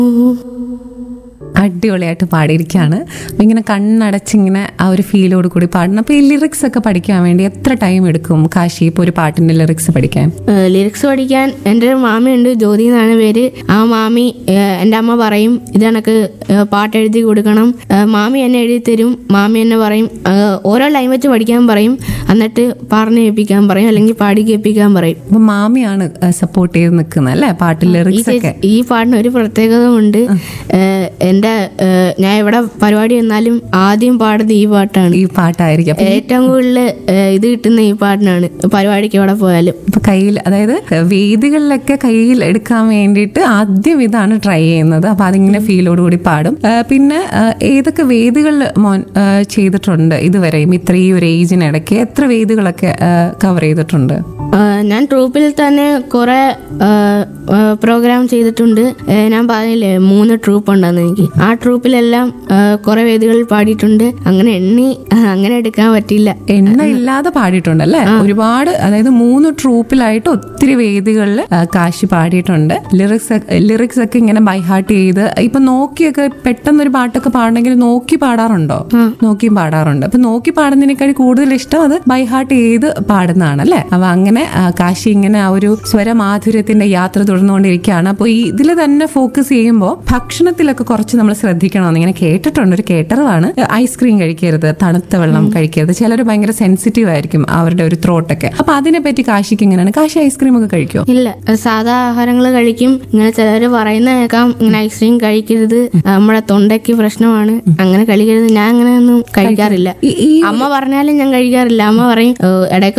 അടിപൊളിയായിട്ട് പാടിയിരിക്കുകയാണ് അപ്പം ഇങ്ങനെ കണ്ണടച്ചിങ്ങനെ ആ ഒരു ഫീലോട് കൂടി പാടണം അപ്പോൾ ഈ ലിറിക്സ് ഒക്കെ പഠിക്കാൻ വേണ്ടി എത്ര ടൈം എടുക്കും കാശി ഇപ്പോൾ ഒരു പാട്ടിൻ്റെ ലിറിക്സ് പഠിക്കാൻ ലിറിക്സ് പഠിക്കാൻ എൻ്റെ ഒരു മാമിയുണ്ട് ജ്യോതി എന്നാണ് പേര് ആ മാമി ഏഹ്, എൻ്റെ അമ്മ പറയും ഇത് കണക്ക് ഏഹ്, പാട്ട് എഴുതി കൊടുക്കണം ഏഹ്, മാമി എന്നെ എഴുതി തരും മാമി എന്നെ പറയും ഏഹ്, ഓരോ ലൈൻ വെച്ച് പഠിക്കാൻ പറയും എന്നിട്ട് പറഞ്ഞു കേൾപ്പിക്കാൻ പറയും അല്ലെങ്കിൽ പാടി കേൾപ്പിക്കാൻ പറയും അപ്പം മാമിയാണ് സപ്പോർട്ട് ചെയ്ത് നിൽക്കുന്നത് അല്ലേ പാട്ട് ഈ ലിറിക്സ് ഒക്കെ ചേച്ചി- ഈ പാട്ടിന് ഒരു പ്രത്യേകത ഉണ്ട് ഏഹ്, എൻ്റെ ഏഹ്, ഞാൻ എവിടെ പരിപാടി വന്നാലും ആദ്യം പാടുന്നത് ഈ പാട്ടാണ് ഈ പാട്ടായിരിക്കും അപ്പം ഏറ്റവും കൂടുതൽ ഏഹ്, ഇത് കിട്ടുന്ന ഈ പാട്ടിനാണ് പരിപാടിക്ക് എവിടെ പോയാലും ഇപ്പൊ കയ്യിൽ അതായത് വേദികളിലൊക്കെ കയ്യിൽ എടുക്കാൻ വേണ്ടിയിട്ട് ആദ്യം ഇതാണ് ട്രൈ ചെയ്യുന്നത് അപ്പൊ അതിങ്ങനെ ഫീലോട് കൂടി പാടും ആ, പിന്നെ ആ, ഏതൊക്കെ വേദികളിൽ മോൻ ആ, ചെയ്തിട്ടുണ്ട് ഇതുവരെയും ഇത്ര ഈ ഒരു ഏജിനിടയ്ക്ക് എത്ര വേദികളൊക്കെ കവർ ചെയ്തിട്ടുണ്ട് ആഹ് ഞാൻ ട്രൂപ്പിൽ തന്നെ കുറെ പ്രോഗ്രാം ചെയ്തിട്ടുണ്ട് ഏഹ് ഞാൻ പറഞ്ഞില്ലേ മൂന്ന് ട്രൂപ്പ് ഉണ്ടെന്ന് എനിക്ക് ആ ട്രൂപ്പിലെല്ലാം ആഹ് കുറെ വേദികളിൽ പാടിയിട്ടുണ്ട് അങ്ങനെ എണ്ണി ആഹ് അങ്ങനെ എടുക്കാൻ പറ്റില്ല എണ്ണ ഇല്ലാതെ പാടിയിട്ടുണ്ട് അല്ലേ ഒരുപാട് അതായത് മൂന്ന് ട്രൂപ്പിലായിട്ട് ഒത്തിരി വേദികളിൽ കാശി പാടിയിട്ടുണ്ട് ലിറിക്സ് ലിറിക്സ് ഒക്കെ ഇങ്ങനെ ബൈഹാർട്ട് ചെയ്ത് ഇപ്പൊ നോക്കിയൊക്കെ പെട്ടെന്ന് ഒരു പാട്ടൊക്കെ പാടണമെങ്കിൽ നോക്കി പാടാറുണ്ടോ നോക്കിയും പാടാറുണ്ട് അപ്പൊ നോക്കി പാടുന്നതിനേക്കാൾ കൂടുതൽ ഇഷ്ടം അത് ബൈഹാർട്ട് ചെയ്ത് പാടുന്നതാണ് അല്ലേ അപ്പൊ അങ്ങനെ ആ, കാശി ഇങ്ങനെ ആ ഒരു സ്വരമാധുര്യത്തിന്റെ യാത്ര തുടർന്നുകൊണ്ടിരിക്കുകയാണ് അപ്പോൾ ഈ ഇതിൽ തന്നെ ഫോക്കസ് ചെയ്യുമ്പോൾ ഭക്ഷണത്തിലൊക്കെ കുറച്ച് നമ്മൾ ശ്രദ്ധിക്കണമെന്ന് ഇങ്ങനെ കേട്ടിട്ടുണ്ട് ഒരു കേട്ടറിവാണ് ഐസ്ക്രീം കഴിക്കരുത് തണുത്ത വെള്ളം കഴിക്കരുത് ചിലർ ഭയങ്കര സെൻസിറ്റീവ് ആയിരിക്കും അവരുടെ ഒരു ത്രോട്ടൊക്കെ അപ്പൊ അതിനെ പറ്റി കാശിക്ക് എങ്ങനെയാണ് കാശി ഐസ്ക്രീം ഒക്കെ കഴിക്കോ ഇല്ല സാധാ ആഹാരങ്ങൾ കഴിക്കും ഇങ്ങനെ ചിലർ പറയുന്ന കേൾക്കാം ഇങ്ങനെ ഐസ്ക്രീം കഴിക്കരുത് നമ്മുടെ തൊണ്ടയ്ക്ക് പ്രശ്നമാണ് അങ്ങനെ കഴിക്കരുത് ഞാൻ അങ്ങനെ ഒന്നും കഴിക്കാറില്ല ഈ- ഈ അമ്മ പറഞ്ഞാലും ഞാൻ കഴിക്കാറില്ല അമ്മ പറയും "ഏഹ്, ഇടയ്ക്ക്